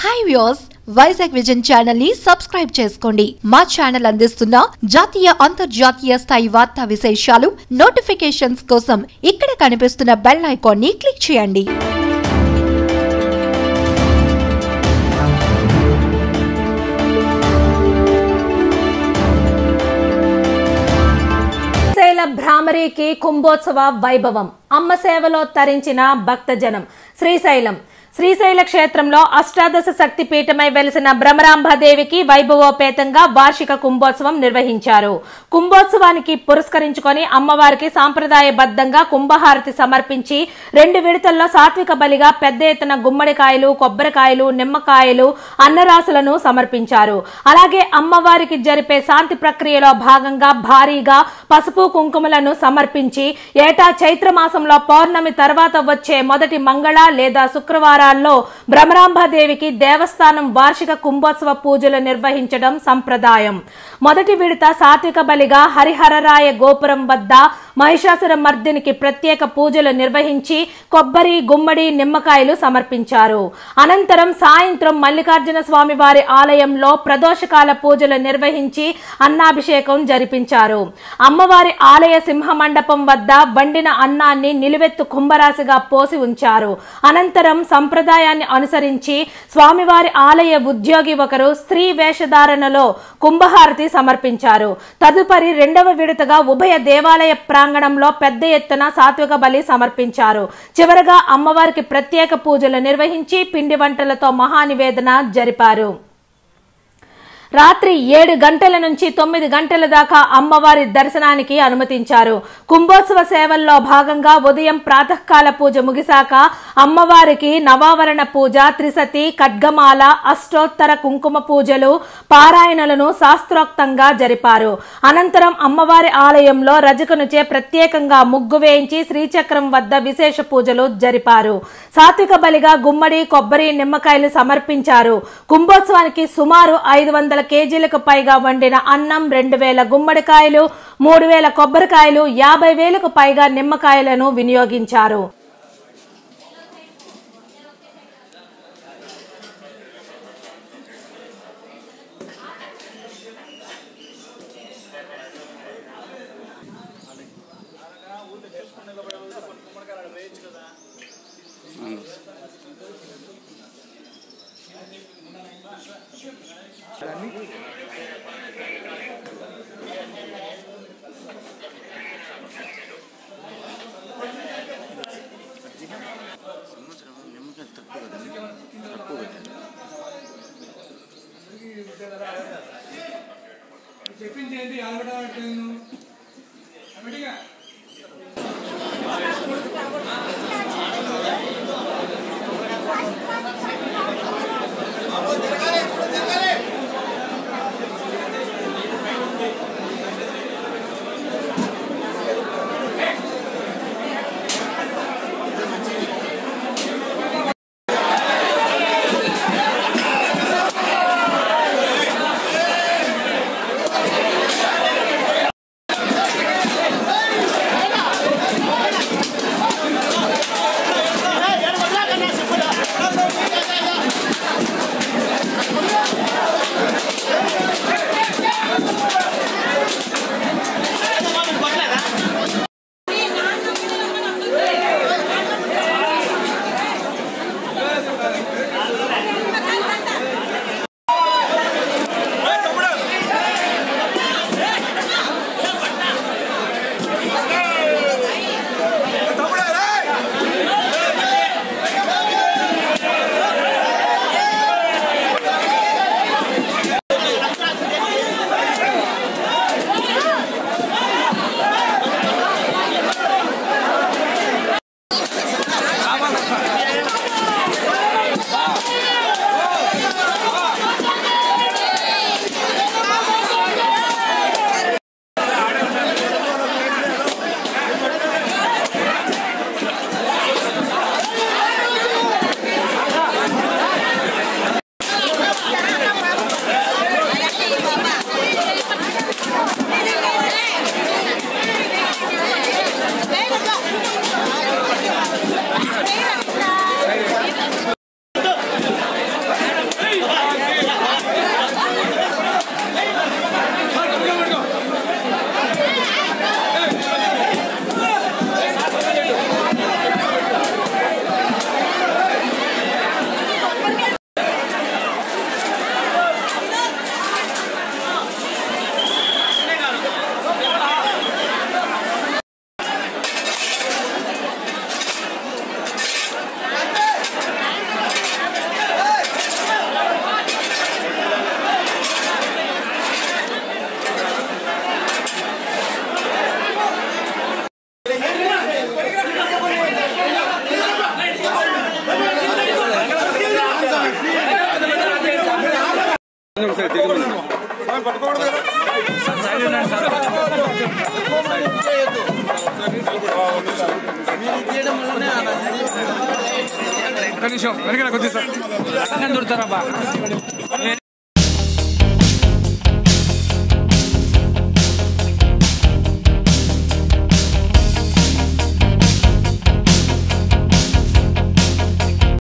hi views Vizag vision channel ని subscribe చేసుకోండి మా ఛానల్ అందిస్తున్న జాతీయ అంతర్జాతీయ స్థాయి వార్తా విశేషాలు నోటిఫికేషన్స్ కోసం ఇక్కడ కనిపిస్తున్న బెల్ ఐకాన్ ని క్లిక్ చేయండి శ్రీశైల భ్రామరికి కుంభోత్సవ వైభవం అమ్మ సేవలో తరించిన భక్తజనం శ్రీశైలం శ్రీశైల క్షేత్రంలో అష్టాదశ శక్తి పీఠమై వెలిసిన భ్రమరాంబాదేవికి వైభవోపేతంగా వార్షిక కుంభోత్సవం నిర్వహించారు కుంభోత్సవానికి పురస్కరించుకొని అమ్మవారికి సాంప్రదాయబద్ధంగా కుంభహారతి సమర్పించి రెండు విడతల్లో సాత్విక బలిగా పెద్ద ఎత్తున గుమ్మడికాయలు కొబ్బరికాయలు నిమ్మకాయలు అన్నరాసులను సమర్పించారు అలాగే అమ్మవారికి జరిపే శాంతి ప్రక్రియలో భాగంగా భారీగా పసుపు కుంకుమలను సమర్పించి ఏటా చైత్ర మాసంలో పౌర్ణమి తర్వాత వచ్చే మొదటి మంగళ లేదా శుక్రవారాల్లో భ్రమరాంబాదేవికి దేవస్థానం వార్షిక కుంభోత్సవ పూజలు నిర్వహించడం సంప్రదాయం మొదటి విడత సాత్విక బలిగా హరిహరరాయ గోపురం వద్ద మహిషాసుర మర్దినికి ప్రత్యేక పూజలు నిర్వహించి కొబ్బరి గుమ్మడి నిమ్మకాయలు సమర్పించారు అనంతరం సాయంత్రం మల్లికార్జున స్వామి వారి ఆలయంలో ప్రదోషకాల పూజలు నిర్వహించి అన్నాభిషేకం జరిపించారు అమ్మవారి ఆలయ సింహ మండపం వద్ద వండిన అన్నాన్ని నిలువెత్తు కుంభరాశిగా పోసి ఉంచారు అనంతరం సంప్రదాయాన్ని అనుసరించి స్వామివారి ఆలయ ఉద్యోగి ఒకరు స్త్రీ వేషధారణలో కుంభహారతి సమర్పించారు తదుపరి రెండవ విడతగా ఉభయ దేవాలయ ప్రాంగణంలో పెద్ద ఎత్తున సాత్విక బలి సమర్పించారు చివరగా అమ్మవారికి ప్రత్యేక పూజలు నిర్వహించి పిండి వంటలతో మహానివేదన జరిపారు రాత్రి ఏడు గంటల నుంచి తొమ్మిది గంటల దాకా అమ్మవారి దర్శనానికి అనుమతించారు కుంభోత్సవ సేవల్లో భాగంగా ఉదయం ప్రాతకాల పూజ ముగిశాక అమ్మవారికి నవావరణ పూజ త్రిసతి ఖడ్గమాల అష్టోత్తర కుంకుమ పూజలు పారాయణలను శాస్త్రోక్తంగా జరిపారు అనంతరం అమ్మవారి ఆలయంలో రజకునుచే ప్రత్యేకంగా ముగ్గు వేయించి శ్రీచక్రం వద్ద విశేష పూజలు జరిపారు సాత్విక బలిగా గుమ్మడి కొబ్బరి నిమ్మకాయలు సమర్పించారు కుంభోత్సవానికి సుమారు ఐదు వందల కేజీలకు పైగా వండిన అన్నం రెండు వేల గుమ్మడికాయలు మూడు వేల కొబ్బరికాయలు యాభై వేలకు పైగా నిమ్మకాయలను వినియోగించారు సంవత్సరం నిమ్మకాయలు తక్కువ కదండి తక్కువ కదండి చెప్పింది ఏంటి ఆల్బడాను అమిటిగా శ్రీశైలం ఒక్క నిమిషం వెనకాల కొద్దిగా సార్